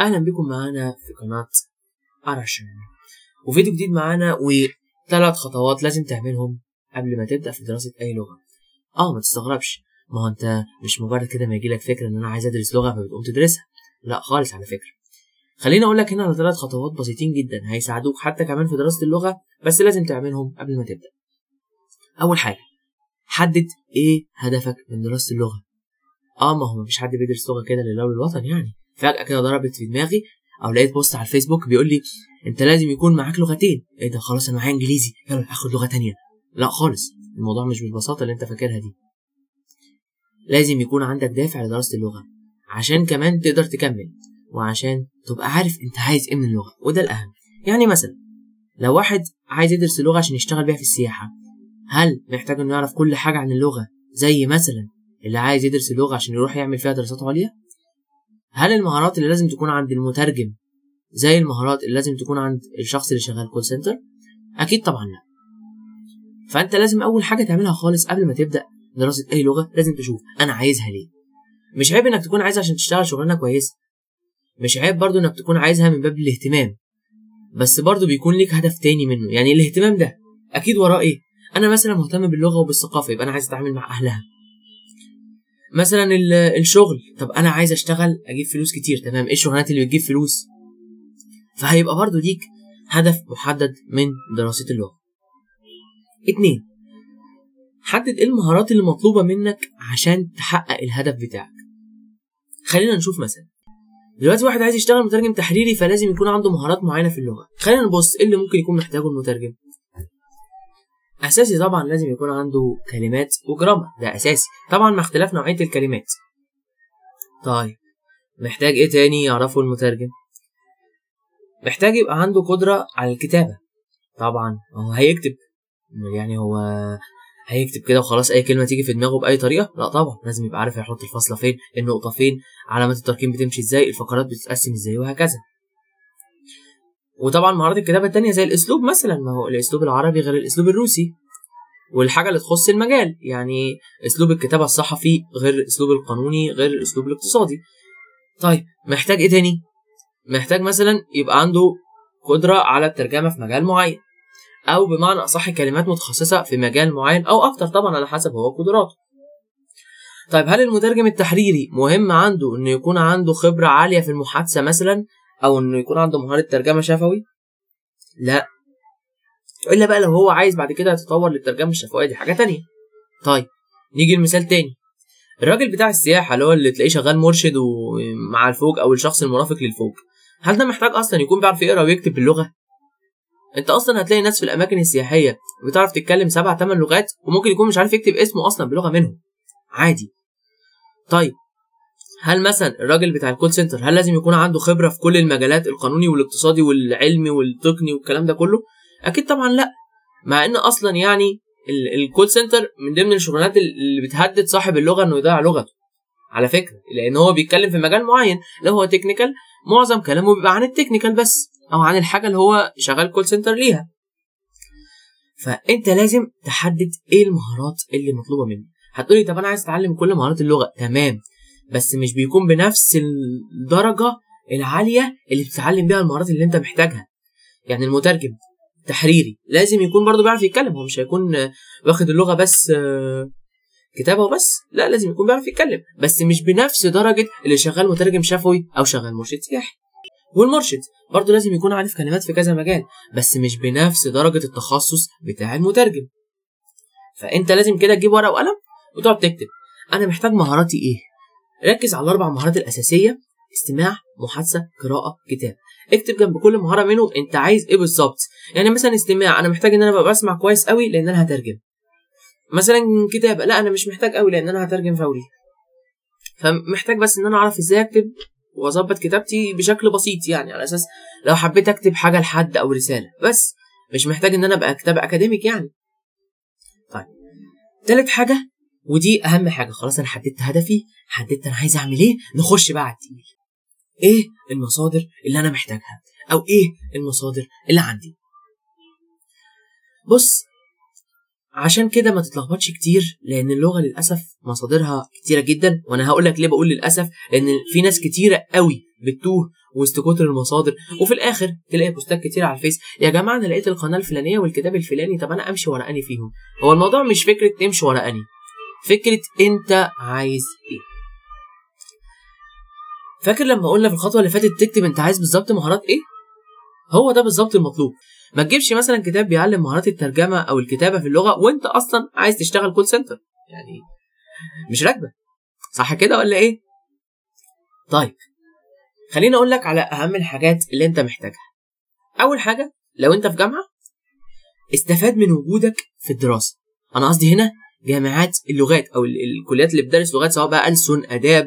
اهلا بكم معانا في قناه ارشن وفيديو جديد معانا وثلاث خطوات لازم تعملهم قبل ما تبدا في دراسه اي لغه اه ما تستغربش ما هو انت مش مجرد كده ما يجيلك فكره ان انا عايز ادرس لغه فبتقوم تدرسها لا خالص على فكره خليني اقول لك هنا على ثلاث خطوات بسيطين جدا هيساعدوك حتى كمان في دراسه اللغه بس لازم تعملهم قبل ما تبدا اول حاجه حدد ايه هدفك من دراسه اللغه اه ما هو مفيش حد بيدرس لغه كده لله وللوطن يعني فجاه كده ضربت في دماغي او لقيت بوست على الفيسبوك بيقول لي انت لازم يكون معاك لغتين ايه ده خلاص انا معايا انجليزي يلا اخد لغه تانية لا خالص الموضوع مش بالبساطه اللي انت فاكرها دي لازم يكون عندك دافع لدراسه اللغه عشان كمان تقدر تكمل وعشان تبقى عارف انت عايز ايه من اللغه وده الاهم يعني مثلا لو واحد عايز يدرس اللغه عشان يشتغل بيها في السياحه هل محتاج انه يعرف كل حاجه عن اللغه زي مثلا اللي عايز يدرس اللغه عشان يروح يعمل فيها دراسات عليا هل المهارات اللي لازم تكون عند المترجم زي المهارات اللي لازم تكون عند الشخص اللي شغال كول سنتر اكيد طبعا لا فانت لازم اول حاجه تعملها خالص قبل ما تبدا دراسه اي لغه لازم تشوف انا عايزها ليه مش عيب انك تكون عايزها عشان تشتغل شغلانه كويسه مش عيب برضو انك تكون عايزها من باب الاهتمام بس برضو بيكون ليك هدف تاني منه يعني الاهتمام ده اكيد وراه ايه انا مثلا مهتم باللغه وبالثقافه يبقى انا عايز اتعامل مع اهلها مثلا الشغل طب انا عايز اشتغل اجيب فلوس كتير تمام ايه الشغلانات اللي بتجيب فلوس فهيبقى برضو ليك هدف محدد من دراسة اللغة اتنين حدد ايه المهارات اللي مطلوبة منك عشان تحقق الهدف بتاعك خلينا نشوف مثلا دلوقتي واحد عايز يشتغل مترجم تحريري فلازم يكون عنده مهارات معينة في اللغة خلينا نبص ايه اللي ممكن يكون محتاجه المترجم اساسي طبعا لازم يكون عنده كلمات وجرامر ده اساسي طبعا مع اختلاف نوعيه الكلمات طيب محتاج ايه تاني يعرفه المترجم محتاج يبقى عنده قدره على الكتابه طبعا هو هيكتب يعني هو هيكتب كده وخلاص اي كلمه تيجي في دماغه باي طريقه لا طبعا لازم يبقى عارف هيحط الفاصله فين النقطه فين علامات الترقيم بتمشي ازاي الفقرات بتتقسم ازاي وهكذا وطبعا مهارات الكتابه التانية زي الاسلوب مثلا ما هو الاسلوب العربي غير الاسلوب الروسي والحاجه اللي تخص المجال يعني اسلوب الكتابه الصحفي غير الاسلوب القانوني غير الاسلوب الاقتصادي طيب محتاج ايه تاني محتاج مثلا يبقى عنده قدره على الترجمه في مجال معين او بمعنى اصح كلمات متخصصه في مجال معين او اكتر طبعا على حسب هو قدراته طيب هل المترجم التحريري مهم عنده انه يكون عنده خبره عاليه في المحادثه مثلا او انه يكون عنده مهاره ترجمه شفوي لا الا بقى لو هو عايز بعد كده يتطور للترجمه الشفويه دي حاجه تانية طيب نيجي لمثال تاني الراجل بتاع السياحه اللي هو اللي تلاقيه شغال مرشد ومع الفوج او الشخص المرافق للفوج هل ده محتاج اصلا يكون بيعرف يقرا ويكتب باللغه انت اصلا هتلاقي ناس في الاماكن السياحيه بتعرف تتكلم سبع ثمان لغات وممكن يكون مش عارف يكتب اسمه اصلا بلغه منهم عادي طيب هل مثلا الراجل بتاع الكول سنتر هل لازم يكون عنده خبره في كل المجالات القانوني والاقتصادي والعلمي والتقني والكلام ده كله اكيد طبعا لا مع ان اصلا يعني الكول سنتر من ضمن الشغلانات اللي بتهدد صاحب اللغه انه يضيع لغته على فكره لان هو بيتكلم في مجال معين لو هو تكنيكال معظم كلامه بيبقى عن التكنيكال بس او عن الحاجه اللي هو شغال كول سنتر ليها فانت لازم تحدد ايه المهارات اللي مطلوبه منك هتقولي طب انا عايز اتعلم كل مهارات اللغه تمام بس مش بيكون بنفس الدرجه العاليه اللي بتتعلم بيها المهارات اللي انت محتاجها يعني المترجم تحريري لازم يكون برضه بيعرف يتكلم هو مش هيكون واخد اللغه بس كتابه وبس لا لازم يكون بيعرف يتكلم بس مش بنفس درجه اللي شغال مترجم شفوي او شغال مرشد سياحي والمرشد برضه لازم يكون عارف كلمات في كذا مجال بس مش بنفس درجه التخصص بتاع المترجم فانت لازم كده تجيب ورقه وقلم وتقعد تكتب انا محتاج مهاراتي ايه ركز على الاربع مهارات الاساسيه استماع محادثه قراءه كتاب اكتب جنب كل مهاره منهم انت عايز ايه بالظبط يعني مثلا استماع انا محتاج ان انا ابقى بسمع كويس قوي لان انا هترجم مثلا كتابه لا انا مش محتاج قوي لان انا هترجم فوري فمحتاج بس ان انا اعرف ازاي اكتب واظبط كتابتي بشكل بسيط يعني على اساس لو حبيت اكتب حاجه لحد او رساله بس مش محتاج ان انا ابقى كتاب اكاديميك يعني طيب تالت حاجه ودي اهم حاجه خلاص انا حددت هدفي حددت انا عايز اعمل ايه نخش بقى على التقيل ايه المصادر اللي انا محتاجها او ايه المصادر اللي عندي بص عشان كده ما تتلخبطش كتير لان اللغه للاسف مصادرها كتيره جدا وانا هقول لك ليه بقول للاسف لان في ناس كتيره قوي بتتوه وسط كتر المصادر وفي الاخر تلاقي بوستات كتير على الفيس يا جماعه انا لقيت القناه الفلانيه والكتاب الفلاني طب انا امشي ورا اني فيهم هو الموضوع مش فكره تمشي ورا اني فكره انت عايز ايه فاكر لما قلنا في الخطوه اللي فاتت تكتب انت عايز بالظبط مهارات ايه هو ده بالظبط المطلوب ما تجيبش مثلا كتاب بيعلم مهارات الترجمه او الكتابه في اللغه وانت اصلا عايز تشتغل كول سنتر يعني مش راكبه صح كده ولا ايه طيب خليني اقول لك على اهم الحاجات اللي انت محتاجها اول حاجه لو انت في جامعه استفاد من وجودك في الدراسه انا قصدي هنا جامعات اللغات او ال- الكليات اللي بتدرس لغات سواء بقى ألسن اداب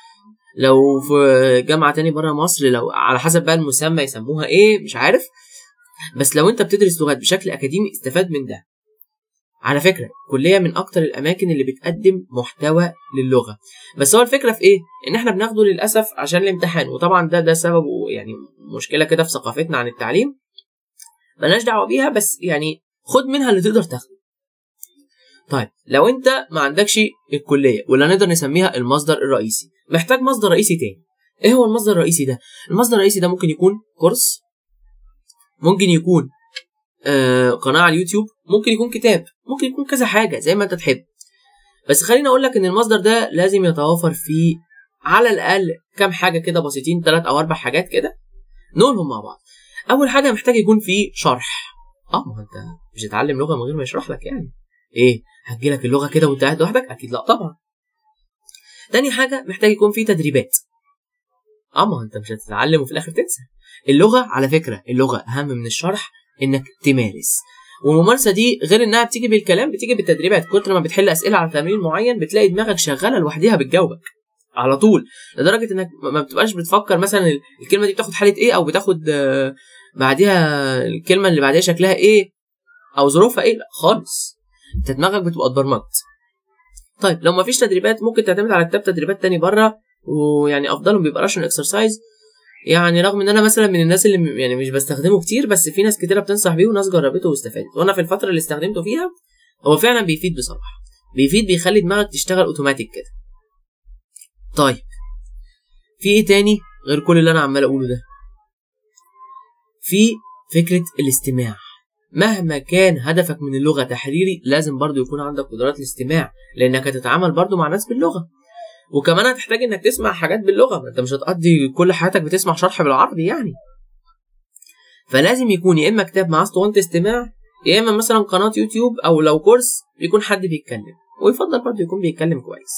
لو في جامعه تاني بره مصر لو على حسب بقى المسمى يسموها ايه مش عارف بس لو انت بتدرس لغات بشكل اكاديمي استفاد من ده على فكره كليه من اكتر الاماكن اللي بتقدم محتوى للغه بس هو الفكره في ايه ان احنا بناخده للاسف عشان الامتحان وطبعا ده ده سببه يعني مشكله كده في ثقافتنا عن التعليم ملناش دعوه بيها بس يعني خد منها اللي تقدر تاخده طيب لو انت ما عندكش الكليه ولا نقدر نسميها المصدر الرئيسي محتاج مصدر رئيسي تاني ايه هو المصدر الرئيسي ده المصدر الرئيسي ده ممكن يكون كورس ممكن يكون آه قناه على اليوتيوب ممكن يكون كتاب ممكن يكون كذا حاجه زي ما انت تحب بس خليني اقول لك ان المصدر ده لازم يتوافر فيه على الاقل كام حاجه كده بسيطين ثلاث او اربع حاجات كده نقولهم مع بعض اول حاجه محتاج يكون فيه شرح اه ما هو انت مش هتتعلم لغه من غير ما يشرح لك يعني ايه هتجيلك اللغه كده وانت قاعد لوحدك اكيد لا طبعا تاني حاجه محتاج يكون فيه تدريبات اه ما هو انت مش هتتعلم وفي الاخر تنسى اللغه على فكره اللغه اهم من الشرح انك تمارس والممارسه دي غير انها بتيجي بالكلام بتيجي بالتدريبات كتر ما بتحل اسئله على تمرين معين بتلاقي دماغك شغاله لوحدها بتجاوبك على طول لدرجه انك ما بتبقاش بتفكر مثلا الكلمه دي بتاخد حاله ايه او بتاخد آه، بعديها الكلمه اللي بعديها شكلها ايه او ظروفها ايه لا خالص انت دماغك بتبقى اتبرمجت طيب لو ما فيش تدريبات ممكن تعتمد على كتاب تدريبات تاني بره ويعني افضلهم بيبقى راشن اكسرسايز يعني رغم ان انا مثلا من الناس اللي م- يعني مش بستخدمه كتير بس في ناس كتيره بتنصح بيه وناس جربته واستفادت وانا في الفتره اللي استخدمته فيها هو فعلا بيفيد بصراحه بيفيد بيخلي دماغك تشتغل اوتوماتيك كده طيب في ايه تاني غير كل اللي انا عمال اقوله ده في فكره الاستماع مهما كان هدفك من اللغه تحريري لازم برضو يكون عندك قدرات الاستماع لانك هتتعامل برضو مع ناس باللغه وكمان هتحتاج انك تسمع حاجات باللغه ما انت مش هتقضي كل حياتك بتسمع شرح بالعربي يعني فلازم يكون يا اما كتاب مع اسطوانه استماع يا اما مثلا قناه يوتيوب او لو كورس يكون حد بيتكلم ويفضل برضه يكون بيتكلم كويس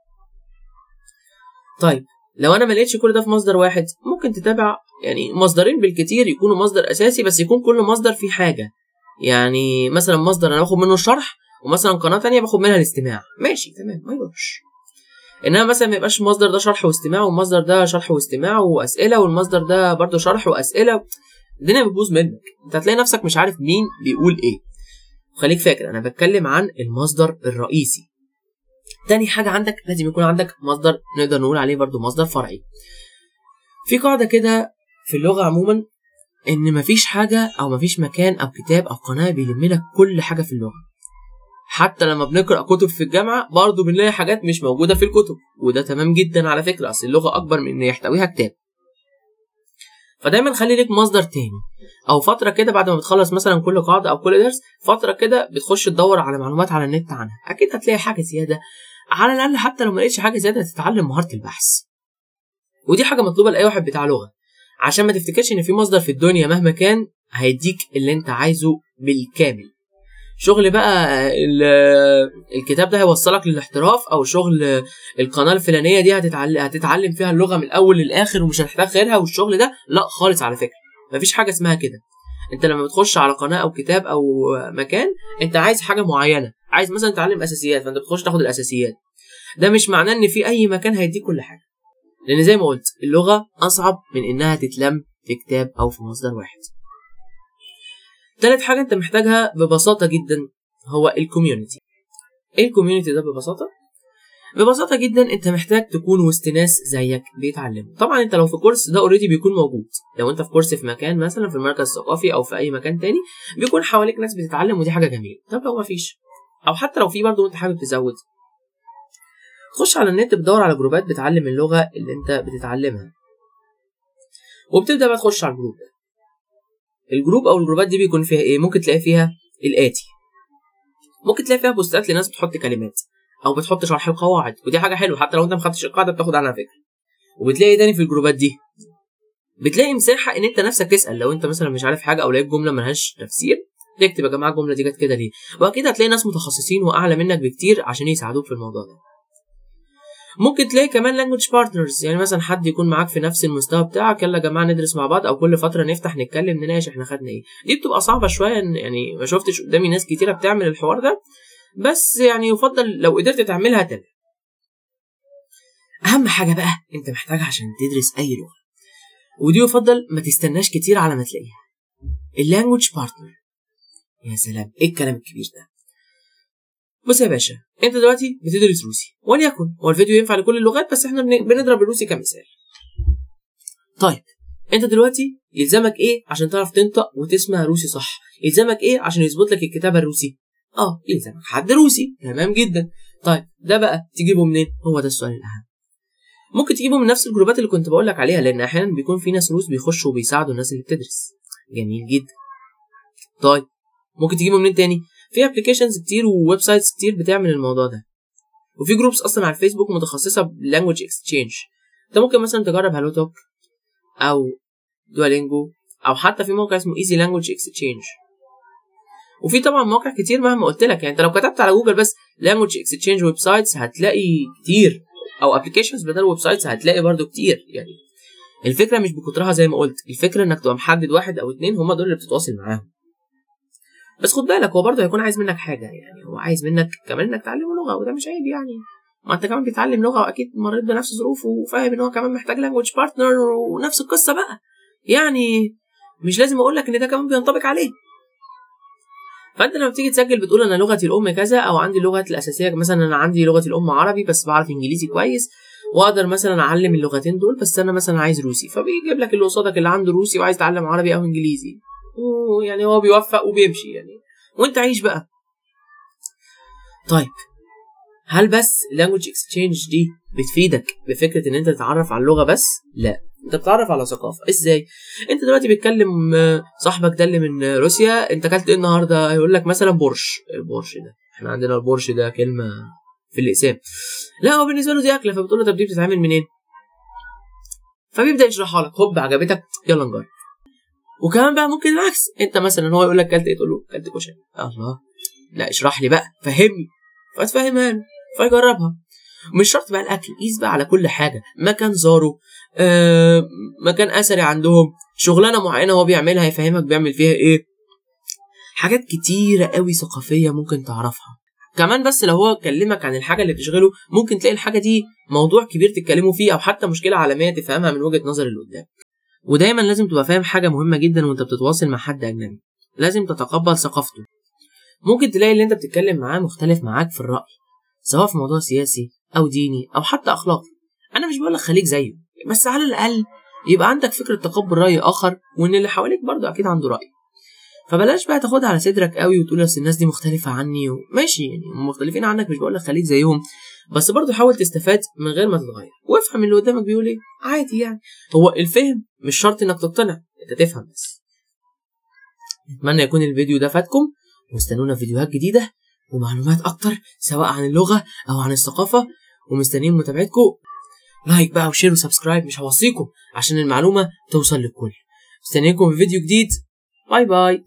طيب لو انا ما لقيتش كل ده في مصدر واحد ممكن تتابع يعني مصدرين بالكتير يكونوا مصدر اساسي بس يكون كل مصدر فيه حاجه يعني مثلا مصدر انا باخد منه الشرح ومثلا قناه تانية باخد منها الاستماع ماشي تمام ما يضرش انما مثلا ما يبقاش المصدر ده شرح واستماع والمصدر ده شرح واستماع واسئله والمصدر ده برضه شرح واسئله الدنيا بتبوظ منك انت هتلاقي نفسك مش عارف مين بيقول ايه خليك فاكر انا بتكلم عن المصدر الرئيسي تاني حاجة عندك لازم يكون عندك مصدر نقدر نقول عليه برضو مصدر فرعي في قاعدة كده في اللغة عموما ان مفيش حاجة او مفيش مكان او كتاب او قناة بيلم لك كل حاجة في اللغة حتى لما بنقرا كتب في الجامعه برضه بنلاقي حاجات مش موجوده في الكتب وده تمام جدا على فكره اصل اللغه اكبر من ان يحتويها كتاب فدايما خلي لك مصدر تاني او فتره كده بعد ما بتخلص مثلا كل قاعده او كل درس فتره كده بتخش تدور على معلومات على النت عنها اكيد هتلاقي حاجه زياده على الاقل حتى لو ما لقيتش حاجه زياده تتعلم مهاره البحث ودي حاجه مطلوبه لاي واحد بتاع لغه عشان ما تفتكرش ان في مصدر في الدنيا مهما كان هيديك اللي انت عايزه بالكامل شغل بقى ال- الكتاب ده هيوصلك للاحتراف او شغل القناه الفلانيه دي هتتعلم هتتعلم فيها اللغه من الاول للاخر ومش هتحتاج غيرها والشغل ده لا خالص على فكره مفيش حاجه اسمها كده انت لما بتخش على قناه او كتاب او مكان انت عايز حاجه معينه عايز مثلا تتعلم اساسيات فانت بتخش تاخد الاساسيات ده مش معناه ان في اي مكان هيديك كل حاجه لان زي ما قلت اللغه اصعب من انها تتلم في كتاب او في مصدر واحد تالت حاجة أنت محتاجها ببساطة جدا هو الكوميونتي. إيه الكوميونتي ده ببساطة؟ ببساطة جدا أنت محتاج تكون وسط ناس زيك بيتعلموا. طبعا أنت لو في كورس ده أوريدي بيكون موجود. لو أنت في كورس في مكان مثلا في المركز الثقافي أو في أي مكان تاني بيكون حواليك ناس بتتعلم ودي حاجة جميلة. طب لو مفيش أو حتى لو في برضه أنت حابب تزود تخش على النت بتدور على جروبات بتعلم اللغة اللي أنت بتتعلمها. وبتبدا بقى تخش على الجروب ده الجروب او الجروبات دي بيكون فيها ايه ممكن تلاقي فيها الاتي ممكن تلاقي فيها بوستات لناس بتحط كلمات او بتحط شرح القواعد ودي حاجه حلوه حتى لو انت ما خدتش القاعده بتاخد عنها فكره وبتلاقي إيه تاني في الجروبات دي بتلاقي مساحه ان انت نفسك تسال لو انت مثلا مش عارف حاجه او لقيت جمله ملهاش تفسير تكتب يا جماعه الجمله دي جت كده ليه واكيد هتلاقي ناس متخصصين واعلى منك بكتير عشان يساعدوك في الموضوع ده ممكن تلاقي كمان لانجوج بارتنرز يعني مثلا حد يكون معاك في نفس المستوى بتاعك يلا يا جماعه ندرس مع بعض او كل فتره نفتح نتكلم نناقش احنا خدنا ايه دي بتبقى صعبه شويه إن يعني ما شفتش قدامي ناس كتيره بتعمل الحوار ده بس يعني يفضل لو قدرت تعملها تمام اهم حاجه بقى انت محتاجها عشان تدرس اي لغه ودي يفضل ما تستناش كتير على ما تلاقيها اللانجوج بارتنر يا سلام ايه الكلام الكبير ده بص يا باشا انت دلوقتي بتدرس روسي وليكن هو الفيديو ينفع لكل اللغات بس احنا بن- بنضرب الروسي كمثال طيب انت دلوقتي يلزمك ايه عشان تعرف تنطق وتسمع روسي صح يلزمك ايه عشان يظبط لك الكتابه الروسي اه يلزمك حد روسي تمام جدا طيب ده بقى تجيبه منين هو ده السؤال الاهم ممكن تجيبه من نفس الجروبات اللي كنت بقول لك عليها لان احيانا بيكون في ناس روس بيخشوا وبيساعدوا الناس اللي بتدرس جميل جدا طيب ممكن تجيبه منين تاني في ابلكيشنز كتير وويب سايتس كتير بتعمل الموضوع ده وفي جروبس اصلا على الفيسبوك متخصصه باللانجوج اكسشينج انت ممكن مثلا تجرب هالو توك او دوالينجو او حتى في موقع اسمه ايزي لانجوج اكسشينج وفي طبعا مواقع كتير مهما قلت لك يعني انت لو كتبت على جوجل بس لانجوج اكسشينج ويب سايتس هتلاقي كتير او ابلكيشنز بدل ويب سايتس هتلاقي برضو كتير يعني الفكره مش بكترها زي ما قلت الفكره انك تبقى محدد واحد او اتنين هم دول اللي بتتواصل معاهم بس خد بالك هو برضه هيكون عايز منك حاجه يعني هو عايز منك كمان انك تعلمه لغه وده مش عيب يعني ما انت كمان بيتعلم لغه واكيد مريت بنفس ظروفه وفاهم ان هو كمان محتاج لانجوج بارتنر ونفس القصه بقى يعني مش لازم اقول لك ان ده كمان بينطبق عليه فانت لما بتيجي تسجل بتقول انا لغتي الام كذا او عندي لغتي الاساسيه مثلا انا عندي لغتي الام عربي بس بعرف انجليزي كويس واقدر مثلا اعلم اللغتين دول بس انا مثلا عايز روسي فبيجيب لك اللي قصادك اللي عنده روسي وعايز يتعلم عربي او انجليزي ويعني هو بيوفق وبيمشي يعني وانت عيش بقى طيب هل بس language exchange دي بتفيدك بفكره ان انت تتعرف على اللغه بس لا انت بتتعرف على ثقافه ازاي انت دلوقتي بتكلم آه، صاحبك ده اللي من آه، روسيا انت اكلت ايه النهارده هيقول لك مثلا بورش البورش ده احنا عندنا البورش ده كلمه في الاقسام لا هو بالنسبه له دي اكله فبتقول له طب دي بتتعمل منين فبيبدا يشرحها لك هوب عجبتك يلا نجرب وكمان بقى ممكن العكس انت مثلا هو يقول لك كلت ايه تقول له كلت كشري الله لا اشرح لي بقى فهمني فتفهمها له فيجربها مش شرط بقى الاكل قيس بقى على كل حاجه مكان زاره آه مكان اثري عندهم شغلانه معينه هو بيعملها يفهمك بيعمل فيها ايه حاجات كتيره قوي ثقافيه ممكن تعرفها كمان بس لو هو كلمك عن الحاجه اللي بتشغله ممكن تلاقي الحاجه دي موضوع كبير تتكلموا فيه او حتى مشكله عالميه تفهمها من وجهه نظر اللي قدام ودايما لازم تبقى فاهم حاجه مهمه جدا وانت بتتواصل مع حد اجنبي لازم تتقبل ثقافته ممكن تلاقي اللي انت بتتكلم معاه مختلف معاك في الراي سواء في موضوع سياسي او ديني او حتى اخلاقي انا مش بقول لك خليك زيه بس على الاقل يبقى عندك فكره تقبل راي اخر وان اللي حواليك برضه اكيد عنده راي فبلاش بقى تاخدها على صدرك قوي وتقول اصل الناس دي مختلفه عني ماشي يعني هم مختلفين عنك مش بقول لك خليك زيهم بس برضه حاول تستفاد من غير ما تتغير وافهم اللي قدامك بيقول ايه عادي يعني هو الفهم مش شرط انك تقتنع انت تفهم بس اتمنى يكون الفيديو ده فاتكم واستنونا في فيديوهات جديده ومعلومات اكتر سواء عن اللغه او عن الثقافه ومستنيين متابعتكم لايك بقى وشير وسبسكرايب مش هوصيكم عشان المعلومه توصل للكل مستنيكم في فيديو جديد باي باي